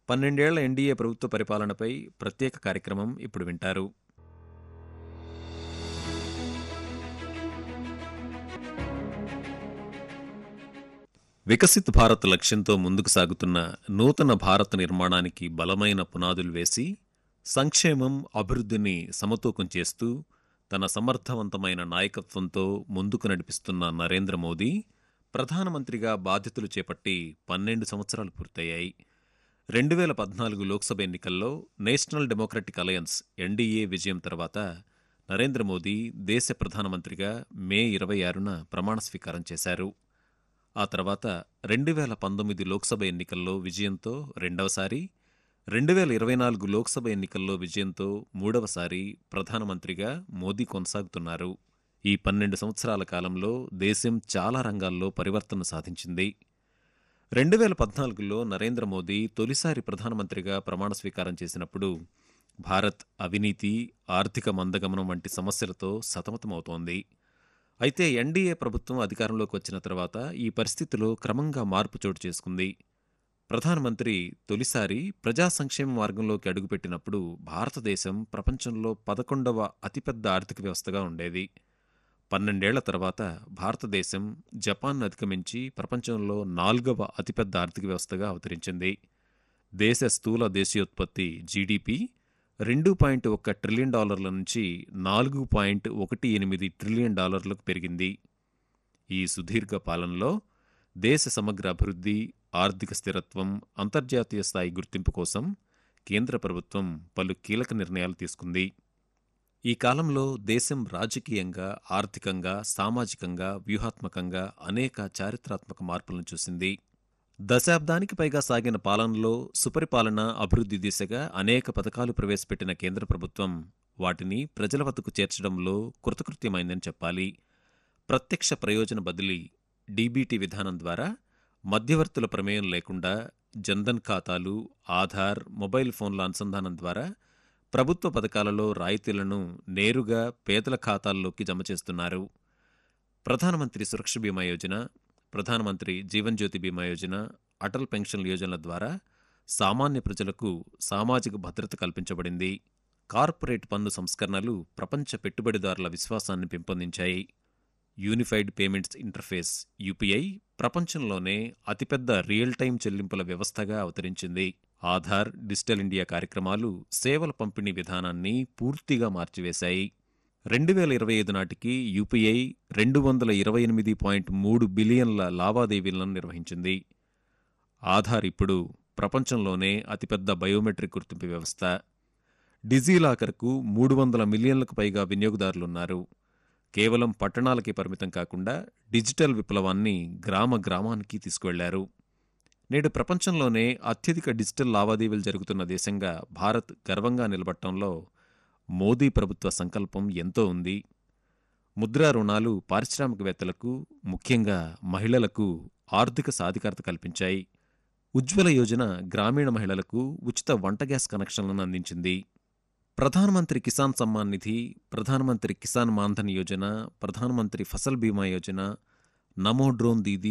పన్నెండేళ్ల ఎన్డీఏ ప్రభుత్వ పరిపాలనపై ప్రత్యేక కార్యక్రమం ఇప్పుడు వింటారు వికసిత్ భారత్ లక్ష్యంతో ముందుకు సాగుతున్న నూతన భారత నిర్మాణానికి బలమైన పునాదులు వేసి సంక్షేమం అభివృద్ధిని సమతూకం చేస్తూ తన సమర్థవంతమైన నాయకత్వంతో ముందుకు నడిపిస్తున్న నరేంద్ర మోదీ ప్రధానమంత్రిగా బాధ్యతలు చేపట్టి పన్నెండు సంవత్సరాలు పూర్తయ్యాయి రెండు వేల పద్నాలుగు లోక్సభ ఎన్నికల్లో నేషనల్ డెమోక్రటిక్ అలయన్స్ ఎన్డీఏ విజయం తర్వాత నరేంద్ర మోదీ దేశ ప్రధానమంత్రిగా మే ఇరవై ఆరున ప్రమాణ స్వీకారం చేశారు ఆ తర్వాత రెండు వేల పంతొమ్మిది లోక్సభ ఎన్నికల్లో విజయంతో రెండవసారి రెండు వేల ఇరవై నాలుగు లోక్సభ ఎన్నికల్లో విజయంతో మూడవసారి ప్రధానమంత్రిగా మోదీ కొనసాగుతున్నారు ఈ పన్నెండు సంవత్సరాల కాలంలో దేశం చాలా రంగాల్లో పరివర్తన సాధించింది రెండు వేల పద్నాలుగులో నరేంద్ర మోదీ తొలిసారి ప్రధానమంత్రిగా ప్రమాణ స్వీకారం చేసినప్పుడు భారత్ అవినీతి ఆర్థిక మందగమనం వంటి సమస్యలతో సతమతమవుతోంది అయితే ఎన్డీఏ ప్రభుత్వం అధికారంలోకి వచ్చిన తర్వాత ఈ పరిస్థితిలో క్రమంగా మార్పు చోటు చేసుకుంది ప్రధానమంత్రి తొలిసారి ప్రజా సంక్షేమ మార్గంలోకి అడుగుపెట్టినప్పుడు భారతదేశం ప్రపంచంలో పదకొండవ అతిపెద్ద ఆర్థిక వ్యవస్థగా ఉండేది పన్నెండేళ్ల తర్వాత భారతదేశం జపాన్ అధిగమించి ప్రపంచంలో నాలుగవ అతిపెద్ద ఆర్థిక వ్యవస్థగా అవతరించింది దేశ స్థూల దేశీయోత్పత్తి జీడిపి రెండు పాయింట్ ఒక్క ట్రిలియన్ డాలర్ల నుంచి నాలుగు పాయింట్ ఒకటి ఎనిమిది ట్రిలియన్ డాలర్లకు పెరిగింది ఈ సుదీర్ఘ పాలనలో దేశ సమగ్ర అభివృద్ధి ఆర్థిక స్థిరత్వం అంతర్జాతీయ స్థాయి గుర్తింపు కోసం కేంద్ర ప్రభుత్వం పలు కీలక నిర్ణయాలు తీసుకుంది ఈ కాలంలో దేశం రాజకీయంగా ఆర్థికంగా సామాజికంగా వ్యూహాత్మకంగా అనేక చారిత్రాత్మక మార్పులను చూసింది దశాబ్దానికి పైగా సాగిన పాలనలో సుపరిపాలన అభివృద్ధి దిశగా అనేక పథకాలు ప్రవేశపెట్టిన కేంద్ర ప్రభుత్వం వాటిని ప్రజల వద్దకు చేర్చడంలో కృతకృత్యమైందని చెప్పాలి ప్రత్యక్ష ప్రయోజన బదిలీ డీబీటీ విధానం ద్వారా మధ్యవర్తుల ప్రమేయం లేకుండా జన్ధన్ ఖాతాలు ఆధార్ మొబైల్ ఫోన్ల అనుసంధానం ద్వారా ప్రభుత్వ పథకాలలో రాయితీలను నేరుగా పేదల ఖాతాల్లోకి జమ చేస్తున్నారు ప్రధానమంత్రి సురక్ష బీమా యోజన ప్రధానమంత్రి జీవన్ జ్యోతి బీమా యోజన అటల్ పెన్షన్ యోజనల ద్వారా సామాన్య ప్రజలకు సామాజిక భద్రత కల్పించబడింది కార్పొరేట్ పన్ను సంస్కరణలు ప్రపంచ పెట్టుబడిదారుల విశ్వాసాన్ని పెంపొందించాయి యూనిఫైడ్ పేమెంట్స్ ఇంటర్ఫేస్ యూపీఐ ప్రపంచంలోనే అతిపెద్ద రియల్ టైం చెల్లింపుల వ్యవస్థగా అవతరించింది ఆధార్ డిజిటల్ ఇండియా కార్యక్రమాలు సేవల పంపిణీ విధానాన్ని పూర్తిగా మార్చివేశాయి రెండు వేల ఇరవై ఐదు నాటికి యూపీఐ రెండు వందల ఇరవై ఎనిమిది పాయింట్ మూడు బిలియన్ల లావాదేవీలను నిర్వహించింది ఆధార్ ఇప్పుడు ప్రపంచంలోనే అతిపెద్ద బయోమెట్రిక్ గుర్తింపు వ్యవస్థ డిజీలాకర్కు మూడు వందల మిలియన్లకు పైగా వినియోగదారులున్నారు కేవలం పట్టణాలకే పరిమితం కాకుండా డిజిటల్ విప్లవాన్ని గ్రామ గ్రామానికి తీసుకువెళ్లారు నేడు ప్రపంచంలోనే అత్యధిక డిజిటల్ లావాదేవీలు జరుగుతున్న దేశంగా భారత్ గర్వంగా నిలబట్టంలో మోదీ ప్రభుత్వ సంకల్పం ఎంతో ఉంది ముద్రా రుణాలు పారిశ్రామికవేత్తలకు ముఖ్యంగా మహిళలకు ఆర్థిక సాధికారత కల్పించాయి ఉజ్వల యోజన గ్రామీణ మహిళలకు ఉచిత వంట గ్యాస్ కనెక్షన్లను అందించింది ప్రధానమంత్రి కిసాన్ సమ్మాన్ నిధి ప్రధానమంత్రి కిసాన్ మాన్ధన్ యోజన ప్రధానమంత్రి ఫసల్ బీమా యోజన నమో డ్రోన్ దీదీ